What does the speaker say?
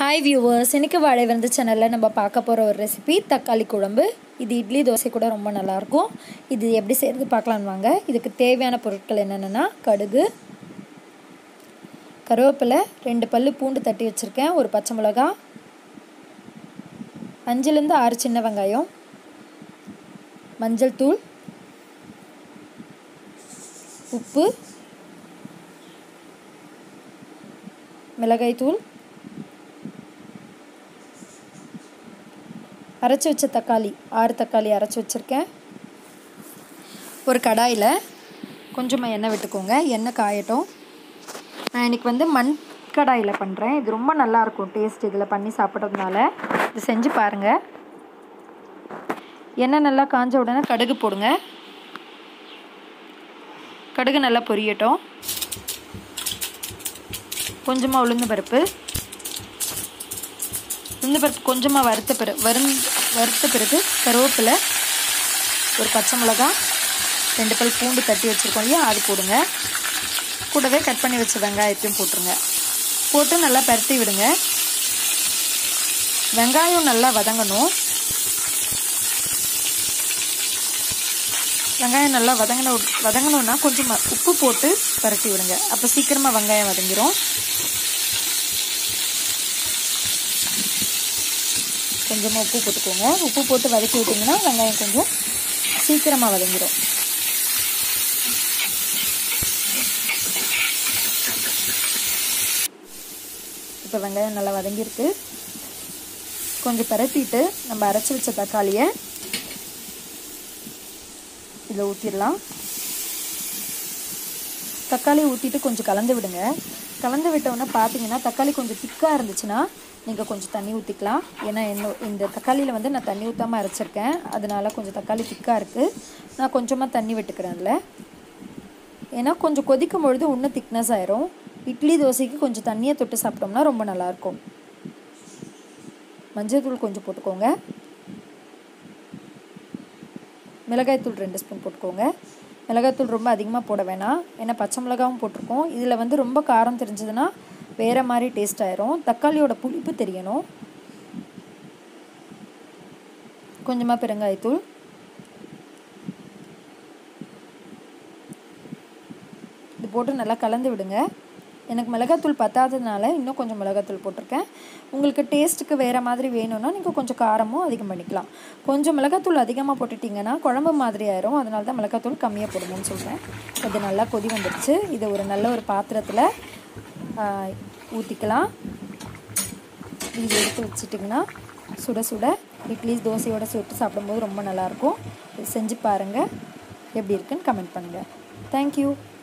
hi viewers இன்னைக்கு வாழை வந்து சேனலில் நம்ம பார்க்க போகிற ஒரு ரெசிபி தக்காளி குழம்பு இது இட்லி தோசை கூட ரொம்ப நல்லாயிருக்கும் இது எப்படி செய்கிறது பார்க்கலான்னு வாங்க இதுக்கு தேவையான பொருட்கள் என்னென்னா கடுகு கருவேப்பிலை ரெண்டு பல்லு பூண்டு தட்டி வச்சுருக்கேன் ஒரு பச்சை மிளகா அஞ்சுலேருந்து ஆறு சின்ன வெங்காயம் மஞ்சள் தூள் உப்பு மிளகாய் தூள் அரைச்சி வச்ச தக்காளி ஆறு தக்காளி அரைச்சி வச்சுருக்கேன் ஒரு கடாயில் கொஞ்சமாக எண்ணெய் விட்டுக்கோங்க எண்ணெய் காயட்டும் நான் இன்றைக்கி வந்து மண் கடாயில் பண்ணுறேன் இது ரொம்ப நல்லாயிருக்கும் டேஸ்ட் இதில் பண்ணி சாப்பிட்றதுனால இது செஞ்சு பாருங்கள் எண்ணெய் நல்லா காஞ்ச உடனே கடுகு போடுங்க கடுகு நல்லா பொரியட்டும் கொஞ்சமாக உளுந்து பருப்பு உளுந்து பருப்பு கொஞ்சமாக வறுத்த பிறகு வரும் வறுத்த பிறகு கருவேப்பிலை ஒரு பச்சை மிளகா ரெண்டு பல் பூண்டு தட்டி வச்சுருக்கோம் இல்லையா அது போடுங்க கூடவே கட் பண்ணி வச்ச வெங்காயத்தையும் போட்டுருங்க போட்டு நல்லா பரட்டி விடுங்க வெங்காயம் நல்லா வதங்கணும் வெங்காயம் நல்லா வதங்கின வதங்கணுன்னா கொஞ்சம் உப்பு போட்டு பரட்டி விடுங்க அப்போ சீக்கிரமாக வெங்காயம் வதங்கிரும் கொஞ்சமாக உப்பு போட்டுக்கோங்க உப்பு போட்டு வதக்கி விட்டிங்கன்னா வெங்காயம் கொஞ்சம் சீக்கிரமாக வதங்கிடும் இப்போ வெங்காயம் நல்லா வதங்கியிருக்கு கொஞ்சம் பரட்டிட்டு நம்ம அரைச்சி வச்ச தக்காளியை இதில் ஊற்றிடலாம் தக்காளி ஊற்றிட்டு கொஞ்சம் கலந்து விடுங்க கலந்து விட்டோன்னே பார்த்தீங்கன்னா தக்காளி கொஞ்சம் திக்காக இருந்துச்சுன்னா நீங்கள் கொஞ்சம் தண்ணி ஊற்றிக்கலாம் ஏன்னா என்ன இந்த தக்காளியில் வந்து நான் தண்ணி ஊற்றாமல் அரைச்சிருக்கேன் அதனால கொஞ்சம் தக்காளி திக்காக இருக்குது நான் கொஞ்சமாக தண்ணி விட்டுக்கிறேன் அதில் ஏன்னா கொஞ்சம் கொதிக்கும் பொழுது இன்னும் திக்னஸ் ஆயிரும் இட்லி தோசைக்கு கொஞ்சம் தண்ணியை தொட்டு சாப்பிட்டோம்னா ரொம்ப நல்லாயிருக்கும் மஞ்சள் தூள் கொஞ்சம் போட்டுக்கோங்க மிளகாய்த்தூள் ரெண்டு ஸ்பூன் போட்டுக்கோங்க மிளகாய்த்தூள் ரொம்ப அதிகமாக போட வேணாம் ஏன்னா பச்சை மிளகாவும் போட்டிருக்கோம் இதில் வந்து ரொம்ப காரம் தெரிஞ்சதுன்னா வேறு மாதிரி டேஸ்ட் ஆயிரும் தக்காளியோட புளிப்பு தெரியணும் கொஞ்சமாக பெருங்காயத்தூள் இது போட்டு நல்லா கலந்து விடுங்க எனக்கு மிளகாத்தூள் பத்தாததுனால இன்னும் கொஞ்சம் மிளகாத்தூள் போட்டிருக்கேன் உங்களுக்கு டேஸ்ட்டுக்கு வேறு மாதிரி வேணும்னா நீங்கள் கொஞ்சம் காரமும் அதிகம் பண்ணிக்கலாம் கொஞ்சம் மிளகாத்தூள் அதிகமாக போட்டுட்டிங்கன்னா குழம்பு மாதிரி ஆயிரும் அதனால தான் மிளகாத்தூள் கம்மியாக போடுங்கன்னு சொல்கிறேன் இது நல்லா கொதி வந்துடுச்சு இதை ஒரு நல்ல ஒரு பாத்திரத்தில் ஊற்றிக்கலாம் இது எடுத்து வச்சுட்டிங்கன்னா சுட சுட இட்லி தோசையோடு சுட்டு சாப்பிடும்போது ரொம்ப நல்லாயிருக்கும் இது செஞ்சு பாருங்கள் எப்படி இருக்குன்னு கமெண்ட் பண்ணுங்கள் தேங்க்யூ